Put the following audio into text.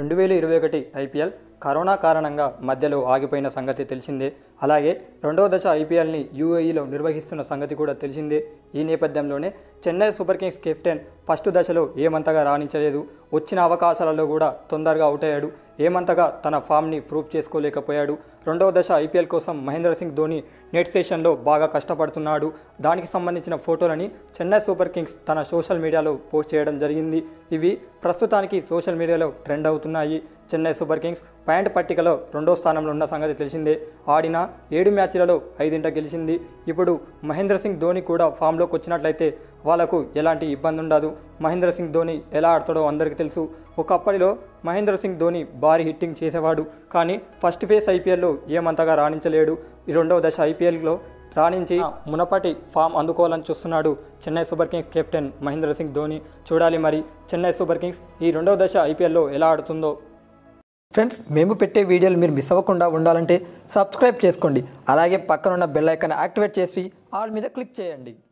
రెండు వేల ఇరవై ఒకటి ఐపీఎల్ కరోనా కారణంగా మధ్యలో ఆగిపోయిన సంగతి తెలిసిందే అలాగే రెండవ దశ ఐపీఎల్ని యూఏఈలో నిర్వహిస్తున్న సంగతి కూడా తెలిసిందే ఈ నేపథ్యంలోనే Chennai Super Kings captain first దశలో ఏమంతగా రాణించలేదు వచ్చిన అవకాశాలలో కూడా తొందరగా అవుట్ అయ్యాడు ఏమంతగా తన ఫామ్ని ప్రూవ్ చేసుకోలేకపోయాడు రెండవ దశ ఐపీఎల్ కోసం మహేంద్ర సింగ్ ధోని నెట్ స్టేషన్లో బాగా కష్టపడుతున్నాడు దానికి సంబంధించిన ఫోటోలని చెన్నై సూపర్ కింగ్స్ తన సోషల్ మీడియాలో పోస్ట్ చేయడం జరిగింది ఇవి ప్రస్తుతానికి సోషల్ మీడియాలో ట్రెండ్ అవుతున్నాయి చెన్నై సూపర్ కింగ్స్ పాయింట్ పట్టికలో రెండో స్థానంలో ఉన్న సంగతి తెలిసిందే ఆడిన ఏడు మ్యాచ్లలో ఐదింట గెలిచింది ఇప్పుడు మహేంద్ర సింగ్ ధోని కూడా ఫామ్లోకి వచ్చినట్లయితే వాళ్ళకు ఎలాంటి ఇబ్బంది ఉండదు మహేంద్ర సింగ్ ధోని ఎలా ఆడతాడో అందరికీ తెలుసు ఒకప్పటిలో మహేంద్ర సింగ్ ధోని భారీ హిట్టింగ్ చేసేవాడు కానీ ఫస్ట్ ఫేజ్ ఐపీఎల్లో ఏమంతగా రాణించలేడు ఈ రెండవ దశ ఐపీఎల్లో రాణించి మునపటి ఫామ్ అందుకోవాలని చూస్తున్నాడు Chennai Super Kings captain Mahendra Singh Dhoni చూడాలి మరి చెన్నై సూపర్ కింగ్స్ ఈ రెండవ దశ ఐపీఎల్లో ఎలా ఆడుతుందో ఫ్రెండ్స్ మేము పెట్టే వీడియోలు మీరు మిస్ అవ్వకుండా ఉండాలంటే సబ్స్క్రైబ్ చేసుకోండి అలాగే పక్కనున్న బెల్ ఐకాన్ యాక్టివేట్ చేసి ఆల్ మీద క్లిక్ చేయండి